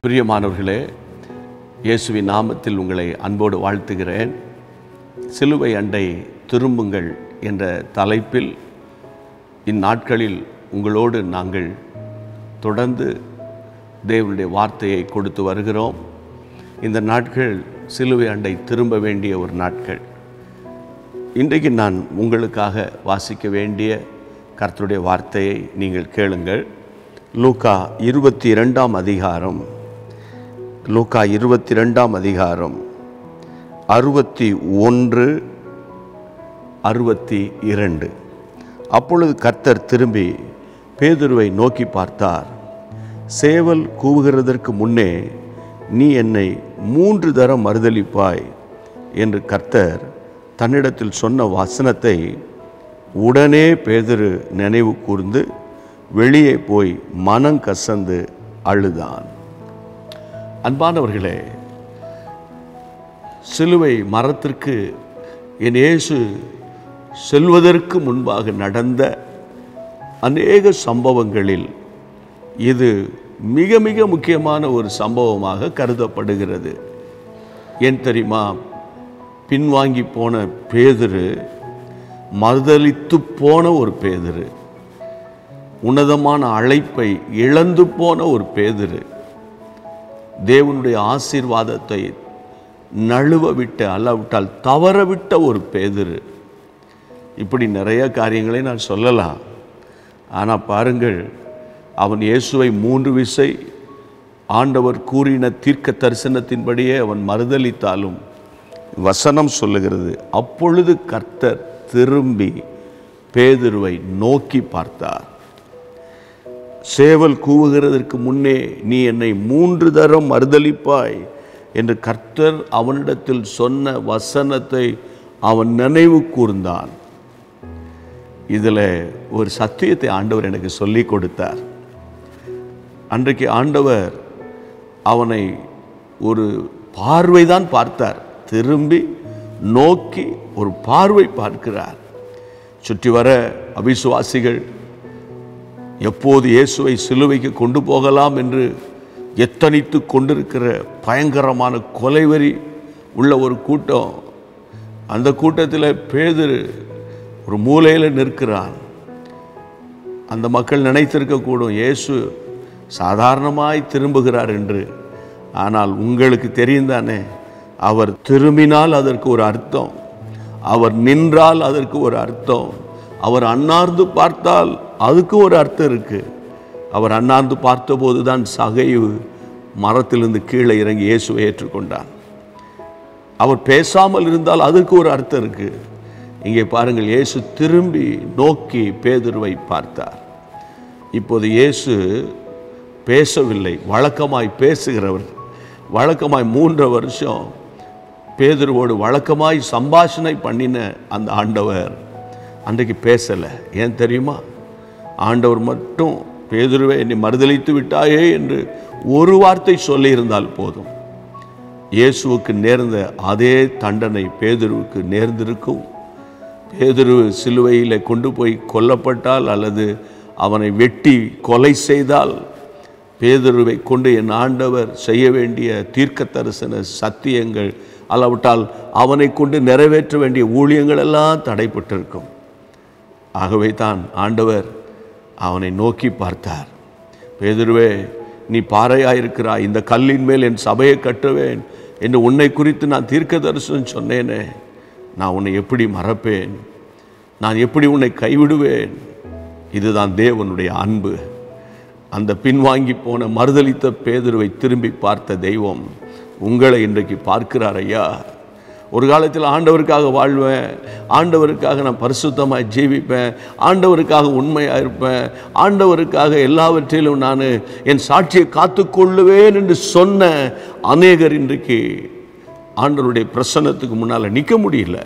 பிரியமானவர்களே இயேசுவின் நாமத்தில் உங்களை அன்போடு வாழ்த்துகிறேன் சிலுவை அண்டை திரும்புங்கள் என்ற தலைப்பில் இந்நாட்களில் உங்களோடு நாங்கள் தொடர்ந்து தேவனுடைய வார்த்தையை கொடுத்து வருகிறோம் இந்த நாட்கள் சிலுவை அண்டை திரும்ப வேண்டிய ஒரு நாட்கள் இன்றைக்கு நான் உங்களுக்காக வாசிக்க வேண்டிய கர்த்தருடைய வார்த்தையை நீங்கள் கேளுங்கள் லூக்கா இருபத்தி இரண்டாம் அதிகாரம் லூக்கா இருபத்தி ரெண்டாம் அதிகாரம் அறுபத்தி ஒன்று அறுபத்தி இரண்டு அப்பொழுது கர்த்தர் திரும்பி பேதுருவை நோக்கி பார்த்தார் சேவல் கூவுகிறதற்கு முன்னே நீ என்னை மூன்று தரம் மறுதலிப்பாய் என்று கர்த்தர் தன்னிடத்தில் சொன்ன வசனத்தை உடனே பேதுரு நினைவு கூர்ந்து வெளியே போய் மனம் கசந்து அழுதான் அன்பானவர்களே சிலுவை மரத்திற்கு என் இயேசு செல்வதற்கு முன்பாக நடந்த அநேக சம்பவங்களில் இது மிக மிக முக்கியமான ஒரு சம்பவமாக கருதப்படுகிறது ஏன் தெரியுமா பின்வாங்கி போன பேதுரு மறுதலித்து போன ஒரு பேதுரு உன்னதமான அழைப்பை இழந்து போன ஒரு பேதுரு தேவனுடைய ஆசீர்வாதத்தை நழுவ விட்ட அல்லாவிட்டால் தவற விட்ட ஒரு பேதுரு இப்படி நிறைய காரியங்களை நான் சொல்லலாம் ஆனால் பாருங்கள் அவன் இயேசுவை மூன்று விசை ஆண்டவர் கூறின தீர்க்க தரிசனத்தின்படியே அவன் மறுதலித்தாலும் வசனம் சொல்லுகிறது அப்பொழுது கர்த்தர் திரும்பி பேதுருவை நோக்கி பார்த்தார் சேவல் கூவுகிறதற்கு முன்னே நீ என்னை மூன்று தரம் மறுதலிப்பாய் என்று கர்த்தர் அவனிடத்தில் சொன்ன வசனத்தை அவன் நினைவு கூர்ந்தான் இதில் ஒரு சத்தியத்தை ஆண்டவர் எனக்கு சொல்லி கொடுத்தார் அன்றைக்கு ஆண்டவர் அவனை ஒரு பார்வைதான் பார்த்தார் திரும்பி நோக்கி ஒரு பார்வை பார்க்கிறார் சுற்றி வர அவிசுவாசிகள் எப்போது இயேசுவை சிலுவைக்கு கொண்டு போகலாம் என்று எத்தனித்து கொண்டிருக்கிற பயங்கரமான கொலைவரி உள்ள ஒரு கூட்டம் அந்த கூட்டத்தில் பேதுரு ஒரு மூலையில் நிற்கிறான் அந்த மக்கள் நினைத்திருக்கக்கூடும் இயேசு சாதாரணமாய் திரும்புகிறார் என்று ஆனால் உங்களுக்கு தெரியும் தானே அவர் திரும்பினால் அதற்கு ஒரு அர்த்தம் அவர் நின்றால் அதற்கு ஒரு அர்த்தம் அவர் அன்னார்ந்து பார்த்தால் அதுக்கு ஒரு அர்த்தம் இருக்கு அவர் அன்னார்ந்து பார்த்தபோது தான் சகைவு மரத்திலிருந்து கீழே இறங்கி இயேசுவை ஏற்றுக்கொண்டான் அவர் பேசாமல் இருந்தால் அதுக்கு ஒரு அர்த்தம் இருக்கு இங்கே பாருங்கள் இயேசு திரும்பி நோக்கி பேதுருவை பார்த்தார் இப்போது இயேசு பேசவில்லை வழக்கமாய் பேசுகிறவர் வழக்கமாய் மூன்று வருஷம் பேதுருவோடு வழக்கமாய் சம்பாஷணை பண்ணின அந்த ஆண்டவர் அன்றைக்கு பேசலை ஏன் தெரியுமா ஆண்டவர் மட்டும் பேதுருவை என்னை மறுதளித்து விட்டாயே என்று ஒரு வார்த்தை சொல்லியிருந்தால் போதும் இயேசுவுக்கு நேர்ந்த அதே தண்டனை பேதுருவுக்கு நேர்ந்திருக்கும் பேதுரு சிலுவையில் கொண்டு போய் கொல்லப்பட்டால் அல்லது அவனை வெட்டி கொலை செய்தால் பேதுருவை கொண்டு என் ஆண்டவர் செய்ய வேண்டிய தீர்க்க தரிசன சத்தியங்கள் அல்லாவிட்டால் அவனை கொண்டு நிறைவேற்ற வேண்டிய ஊழியங்கள் எல்லாம் தடைப்பட்டிருக்கும் ஆகவே தான் ஆண்டவர் அவனை நோக்கி பார்த்தார் பேதுருவே நீ பாறையாயிருக்கிறாய் இந்த கல்லின் மேல் என் சபையை கட்டுவேன் என்று உன்னை குறித்து நான் தீர்க்க தரிசனம் சொன்னேனே நான் உன்னை எப்படி மறப்பேன் நான் எப்படி உன்னை கைவிடுவேன் இதுதான் தேவனுடைய அன்பு அந்த பின்வாங்கி போன மறுதளித்த பேதுருவை திரும்பி பார்த்த தெய்வம் உங்களை இன்றைக்கு பார்க்கிறார் ஐயா ஒரு காலத்தில் ஆண்டவருக்காக வாழ்வேன் ஆண்டவருக்காக நான் பரிசுத்தமாக ஜீவிப்பேன் ஆண்டவருக்காக உண்மையாக இருப்பேன் ஆண்டவருக்காக எல்லாவற்றிலும் நான் என் சாட்சியை காத்துக்கொள்ளுவேன் என்று சொன்ன அநேகர் இன்றைக்கு ஆண்டவருடைய பிரசன்னத்துக்கு முன்னால் நிற்க முடியல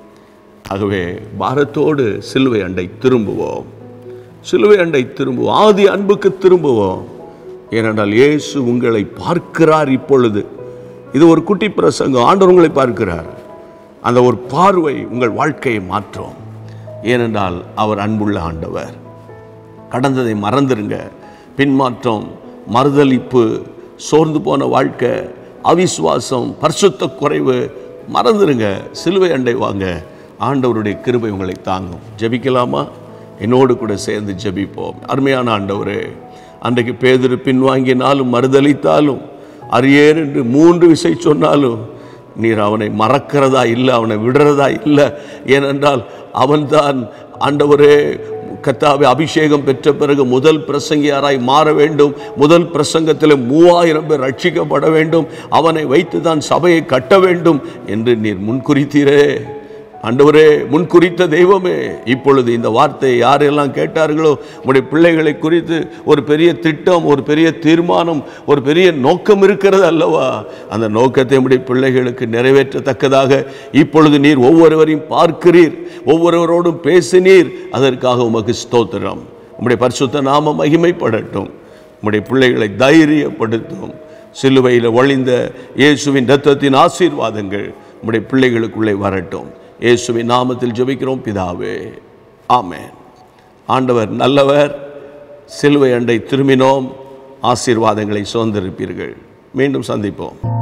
ஆகவே பாரத்தோடு சிலுவை அண்டை திரும்புவோம் சிலுவை அண்டை திரும்புவோம் ஆதி அன்புக்கு திரும்புவோம் ஏனென்றால் இயேசு உங்களை பார்க்கிறார் இப்பொழுது இது ஒரு குட்டி பிரசங்கம் ஆண்டவர் உங்களை பார்க்கிறார் அந்த ஒரு பார்வை உங்கள் வாழ்க்கையை மாற்றும் ஏனென்றால் அவர் அன்புள்ள ஆண்டவர் கடந்ததை மறந்துருங்க பின்மாற்றம் மறுதலிப்பு சோர்ந்து போன வாழ்க்கை அவிசுவாசம் பரிசுத்த குறைவு மறந்துருங்க சிலுவை அண்டை வாங்க ஆண்டவருடைய கிருபை உங்களை தாங்கும் ஜெபிக்கலாமா என்னோடு கூட சேர்ந்து ஜெபிப்போம் அருமையான ஆண்டவரே அன்றைக்கு பேதரு பின்வாங்கினாலும் மறுதளித்தாலும் அறியேன் என்று மூன்று விசை சொன்னாலும் நீர் அவனை மறக்கிறதா இல்லை அவனை விடுறதா இல்லை ஏனென்றால் அவன்தான் ஆண்டவரே கத்தாவை அபிஷேகம் பெற்ற பிறகு முதல் பிரசங்கியாராய் மாற வேண்டும் முதல் பிரசங்கத்தில் மூவாயிரம் பேர் ரட்சிக்கப்பட வேண்டும் அவனை வைத்து தான் சபையை கட்ட வேண்டும் என்று நீர் முன்குறித்தீரே ஆண்டவரே முன்குறித்த தெய்வமே இப்பொழுது இந்த வார்த்தையை யாரெல்லாம் கேட்டார்களோ உடைய பிள்ளைகளை குறித்து ஒரு பெரிய திட்டம் ஒரு பெரிய தீர்மானம் ஒரு பெரிய நோக்கம் இருக்கிறது அல்லவா அந்த நோக்கத்தை உடைய பிள்ளைகளுக்கு நிறைவேற்றத்தக்கதாக இப்பொழுது நீர் ஒவ்வொருவரையும் பார்க்கிறீர் ஒவ்வொருவரோடும் பேசினீர் அதற்காக உமக்கு ஸ்தோத்திரம் உம்முடைய பரிசுத்த நாம மகிமைப்படட்டும் உம்முடைய பிள்ளைகளை தைரியப்படுத்தும் சிலுவையில் ஒளிந்த இயேசுவின் இரத்தத்தின் ஆசீர்வாதங்கள் உம்முடைய பிள்ளைகளுக்குள்ளே வரட்டும் இயேசுவின் நாமத்தில் ஜெபிக்கிறோம் பிதாவே ஆமென் ஆண்டவர் நல்லவர் சிலுவை அண்டை திரும்பினோம் ஆசீர்வாதங்களை சுதந்திருப்பீர்கள் மீண்டும் சந்திப்போம்